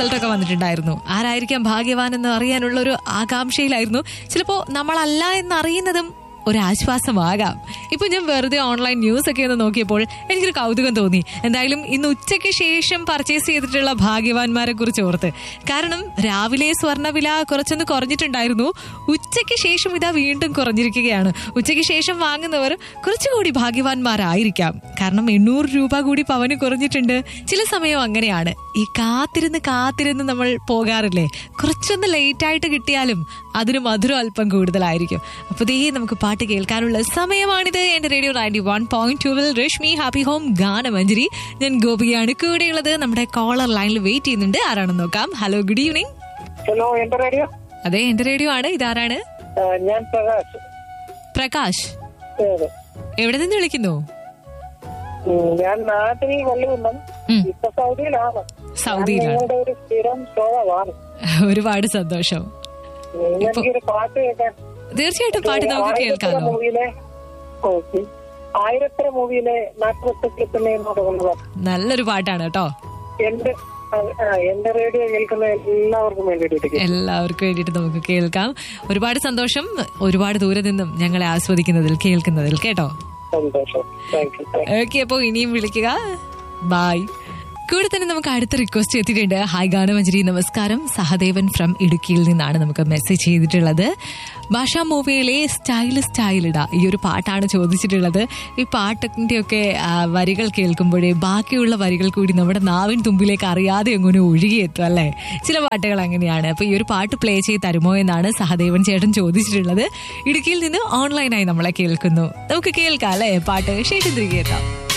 Result ഒക്കെ വന്നിട്ടുണ്ടായിരുന്നു ആരായിരിക്കാം ഭാഗ്യവാൻ എന്ന് അറിയാനുള്ള ഒരു ആകാംക്ഷയിലായിരുന്നു ചിലപ്പോ നമ്മളല്ല എന്ന് അറിയുന്നതും ഒരു ആശ്വാസമാകാം ഇപ്പൊ ഞാൻ വെറുതെ ഓൺലൈൻ ന്യൂസ് ഒക്കെ ഒന്ന് നോക്കിയപ്പോൾ എനിക്കൊരു കൗതുകം തോന്നി എന്തായാലും ഇന്ന് ഉച്ചയ്ക്ക് ശേഷം പർച്ചേസ് ചെയ്തിട്ടുള്ള ഭാഗ്യവാന്മാരെ കുറിച്ച് ഓർത്ത് കാരണം രാവിലെ സ്വർണ്ണവില കുറച്ചൊന്ന് കുറഞ്ഞിട്ടുണ്ടായിരുന്നു ഉച്ചയ്ക്ക് ശേഷം ഇതാ വീണ്ടും കുറഞ്ഞിരിക്കുകയാണ് ഉച്ചയ്ക്ക് ശേഷം വാങ്ങുന്നവർ കുറച്ചുകൂടി ഭാഗ്യവാന്മാരായിരിക്കാം കാരണം എണ്ണൂറ് രൂപ കൂടി പവന് കുറഞ്ഞിട്ടുണ്ട് ചില സമയം അങ്ങനെയാണ് ഈ കാത്തിരുന്ന് കാത്തിരുന്ന് നമ്മൾ പോകാറില്ലേ കുറച്ചൊന്ന് ലേറ്റ് ആയിട്ട് കിട്ടിയാലും അതിന് മധുരം അല്പം കൂടുതലായിരിക്കും അപ്പൊ ദേ നമുക്ക് പാട്ട് കേൾക്കാനുള്ള സമയമാണിത് എന്റെ റേഡിയോ നയൻറ്റി വൺ പോയിന്റ് ടുവിൽ രശ്മി ഹാപ്പി ഹോം ഗാനമഞ്ജരി ഞാൻ ഗോപികയാണ് കൂടെയുള്ളത് നമ്മുടെ കോളർ ലൈനിൽ വെയിറ്റ് ചെയ്യുന്നുണ്ട് ആരാണെന്ന് നോക്കാം ഹലോ ഗുഡ് ഈവനിങ് ഹലോ എന്റെ റേഡിയോ അതെ എന്റെ റേഡിയോ ആണ് ഇതാരാണ് ആ, ഞാൻ പ്രകാശ് പ്രകാശ് അതെ. എവിടെ നിന്ന് വിളിക്കുന്നു ഉം, ഞാൻ നാട്ടിൽ കൊല്ലുകുന്നം ഉം. ഇപ്പൊ സൗദിയിലാണ് സൗദിയിലാണ് ഞാൻ നിങ്ങളുടെ ഒരു സ്ഥിരം ശ്രോതാവാണ് ഒരുപാട് സന്തോഷം ഉം, എനിക്കൊരു പാട്ട് കേൾക്കാൻ തീർച്ചയായിട്ടും പാട്ട് നമുക്ക് ആയിരത്തര കേൾക്കാമോ മൂവിയിലെ ഓക്കെ ആയിരത്തര മൂവിയിലെ നാട്ടുപുസ്തകത്തിന് എന്ന് പറയുന്നത് നല്ലൊരു പാട്ടാണ് കേട്ടോ എന്റെ ആ, ആ, എന്റെ റേഡിയോ കേൾക്കുന്ന എല്ലാവർക്കും വേണ്ടിയിട്ട് എല്ലാവർക്കും വേണ്ടിയിട്ട് നമുക്ക് കേൾക്കാം ഒരുപാട് സന്തോഷം ഒരുപാട് ദൂരെ നിന്നും ഞങ്ങളെ ആസ്വദിക്കുന്നതിൽ കേൾക്കുന്നതിൽ കേട്ടോ സന്തോഷം താങ്ക് യു താങ്ക് ഓക്കെ അപ്പോൾ ഇനിയും വിളിക്കുക ബായ് കൂടെ തന്നെ നമുക്ക് അടുത്ത റിക്വസ്റ്റ് എത്തിയിട്ടുണ്ട് ഹായ് ഗാനമഞ്ജരി നമസ്കാരം സഹദേവൻ ഫ്രം ഇടുക്കിയിൽ നിന്നാണ് നമുക്ക് മെസ്സേജ് ചെയ്തിട്ടുള്ളത് ഭാഷാ മൂവിയിലെ സ്റ്റൈൽ സ്റ്റൈലിട ഈ ഒരു പാട്ടാണ് ചോദിച്ചിട്ടുള്ളത് ഈ പാട്ടിന്റെ ഒക്കെ ആ, വരികൾ കേൾക്കുമ്പോഴേ ബാക്കിയുള്ള വരികൾ കൂടി നമ്മുടെ നാവിൻ തുമ്പിലേക്ക് അറിയാതെ എങ്ങനെ ഒഴുകിയെത്തും അല്ലേ ചില പാട്ടുകൾ അങ്ങനെയാണ് അപ്പൊ ഈ ഒരു പാട്ട് പ്ലേ ചെയ്ത് തരുമോ എന്നാണ് സഹദേവൻ ചേട്ടൻ ചോദിച്ചിട്ടുള്ളത് ഇടുക്കിയിൽ നിന്ന് ഓൺലൈനായി നമ്മളെ കേൾക്കുന്നു നമുക്ക് കേൾക്കാം അല്ലേ പാട്ട് ശേഷം തിരികെ എത്താം